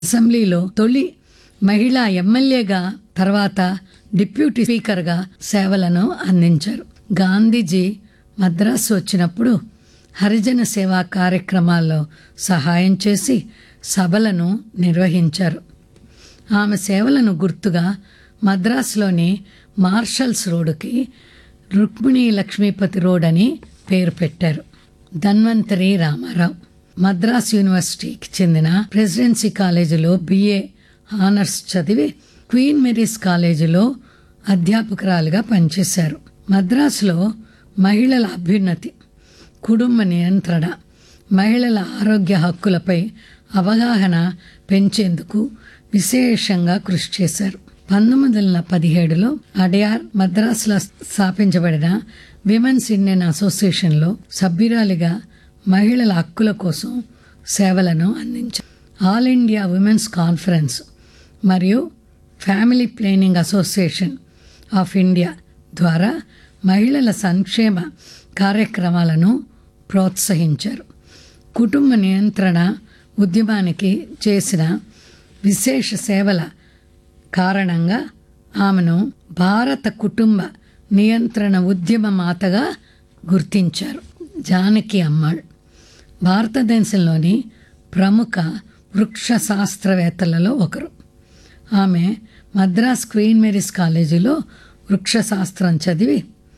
అసెంబ్లీలో తొలి మహిళా ఎమ్మెల్యేగా తర్వాత డిప్యూటీ స్పీకర్గా సేవలను అందించారు గాంధీజీ మద్రాసు వచ్చినప్పుడు హరిజన సేవా కార్యక్రమాల్లో సహాయం చేసి సభలను నిర్వహించారు ఆమె సేవలను గుర్తుగా మద్రాసులోని మార్షల్స్ రోడ్డుకి రుక్మిణి లక్ష్మీపతి రోడ్ అని పేరు పెట్టారు ధన్వంతరి రామారావు మద్రాస్ యూనివర్సిటీకి చెందిన ప్రెసిడెన్సీ కాలేజీలో బిఏ ఆనర్స్ చదివి క్వీన్ మేరీస్ కాలేజీలో అధ్యాపకురాలుగా పనిచేశారు మద్రాసులో మహిళల అభ్యున్నతి కుటుంబ నియంత్రణ మహిళల ఆరోగ్య హక్కులపై అవగాహన పెంచేందుకు విశేషంగా కృషి చేశారు పంతొమ్మిది వందల పదిహేడులో అడయార్ మద్రాసులో స్థాపించబడిన విమెన్స్ ఇండియన్ అసోసియేషన్లో సభ్యురాలిగా మహిళల హక్కుల కోసం సేవలను అందించారు ఆల్ ఇండియా విమెన్స్ కాన్ఫరెన్స్ మరియు Family Planning Association of India ద్వారా మహిళల సంక్షేమ కార్యక్రమాలను ప్రోత్సహించారు కుటుంబ నియంత్రణ ఉద్యమానికి చేసిన విశేష సేవల కారణంగా ఆమెను భారత కుటుంబ నియంత్రణ ఉద్యమ మాతగా గుర్తించారు జానకి అమ్మాళ్ భారతదేశంలోని ప్రముఖ వృక్ష శాస్త్రవేత్తలలో ఒకరు ఆమె మద్రాస్ క్వీన్ మేరీస్ కాలేజీలో వృక్ష శాస్త్రం చదివి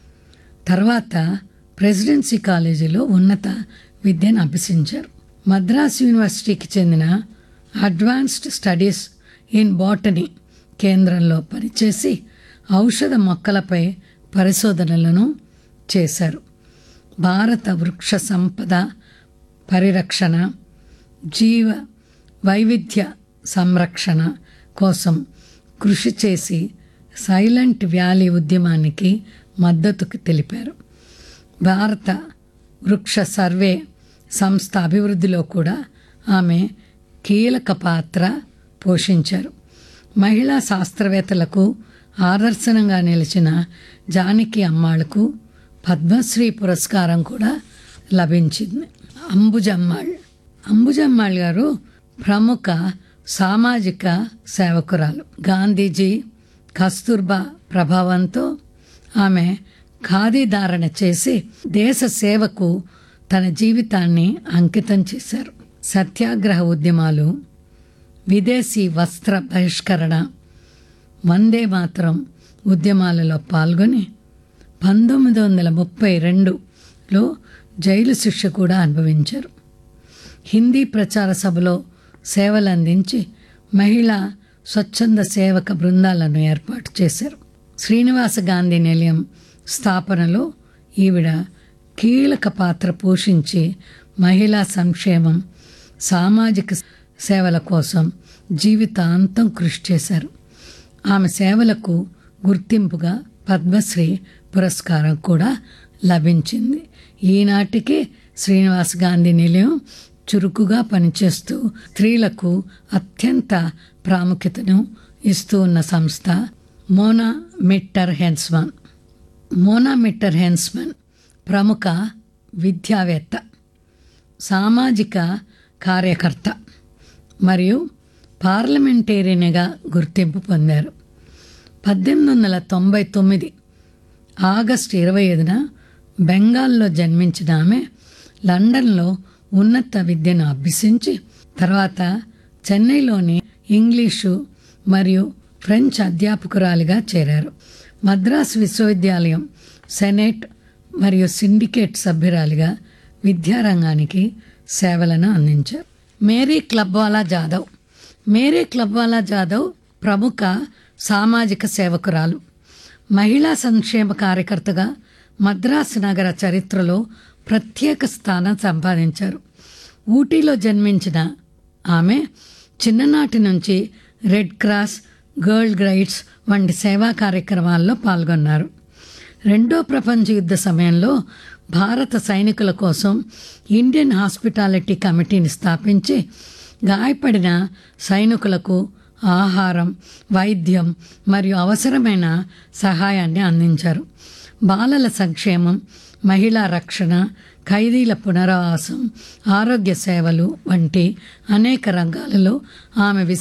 తర్వాత ప్రెసిడెన్సీ కాలేజీలో ఉన్నత విద్యను అభ్యసించారు మద్రాస్ యూనివర్సిటీకి చెందిన అడ్వాన్స్డ్ స్టడీస్ ఇన్ బాటనీ కేంద్రంలో పనిచేసి ఔషధ మొక్కలపై పరిశోధనలను చేశారు భారత వృక్ష సంపద పరిరక్షణ జీవ వైవిధ్య సంరక్షణ కోసం కృషి చేసి సైలెంట్ వ్యాలీ ఉద్యమానికి మద్దతుకు తెలిపారు భారత వృక్ష సర్వే సంస్థ అభివృద్ధిలో కూడా ఆమె కీలక పాత్ర పోషించారు మహిళా శాస్త్రవేత్తలకు ఆదర్శనంగా నిలిచిన జానకి అమ్మాళ్లకు పద్మశ్రీ పురస్కారం కూడా లభించింది అంబుజమ్మాళ్ అంబుజమ్మాళ్ గారు ప్రముఖ సామాజిక సేవకురాలు గాంధీజీ కస్తూర్బా ప్రభావంతో ఆమె ఖాదీ ధారణ చేసి దేశ సేవకు తన జీవితాన్ని అంకితం చేశారు సత్యాగ్రహ ఉద్యమాలు విదేశీ వస్త్ర బహిష్కరణ వందే మాత్రం ఉద్యమాలలో పాల్గొని పంతొమ్మిది వందల ముప్పై రెండులో జైలు శిక్ష కూడా అనుభవించారు హిందీ ప్రచార సభలో సేవలందించి మహిళా స్వచ్ఛంద సేవక బృందాలను ఏర్పాటు చేశారు శ్రీనివాస గాంధీ నిలయం స్థాపనలో ఈవిడ కీలక పాత్ర పోషించి మహిళా సంక్షేమం సామాజిక సేవల కోసం జీవితాంతం కృషి చేశారు ఆమె సేవలకు గుర్తింపుగా పద్మశ్రీ పురస్కారం కూడా లభించింది ఈనాటికి శ్రీనివాస్ గాంధీ నిలయం చురుకుగా పనిచేస్తూ స్త్రీలకు అత్యంత ప్రాముఖ్యతను ఇస్తూ ఉన్న సంస్థ మోనా మిట్టర్ హెన్స్మన్ మోనా మిట్టర్ హెన్స్మన్ ప్రముఖ విద్యావేత్త సామాజిక కార్యకర్త మరియు పార్లమెంటేరియన్గా గుర్తింపు పొందారు పద్దెనిమిది వందల తొంభై తొమ్మిది ఆగస్టు ఇరవై ఐదున బెంగాల్లో జన్మించిన ఆమె లండన్లో ఉన్నత విద్యను అభ్యసించి తర్వాత చెన్నైలోని ఇంగ్లీషు మరియు ఫ్రెంచ్ అధ్యాపకురాలిగా చేరారు మద్రాసు విశ్వవిద్యాలయం సెనేట్ మరియు సిండికేట్ సభ్యురాలిగా విద్యారంగానికి సేవలను అందించారు మేరీ క్లబ్వాలా జాదవ్ మేరీ క్లబ్వాలా జాదవ్ ప్రముఖ సామాజిక సేవకురాలు మహిళా సంక్షేమ కార్యకర్తగా మద్రాసు నగర చరిత్రలో ప్రత్యేక స్థానం సంపాదించారు ఊటీలో జన్మించిన ఆమె చిన్ననాటి నుంచి రెడ్ క్రాస్ గర్ల్ గైడ్స్ వంటి సేవా కార్యక్రమాల్లో పాల్గొన్నారు రెండో ప్రపంచ యుద్ధ సమయంలో భారత సైనికుల కోసం ఇండియన్ హాస్పిటాలిటీ కమిటీని స్థాపించి గాయపడిన సైనికులకు ఆహారం వైద్యం మరియు అవసరమైన సహాయాన్ని అందించారు బాలల సంక్షేమం మహిళా రక్షణ ఖైదీల పునరావాసం ఆరోగ్య సేవలు వంటి అనేక రంగాలలో ఆమె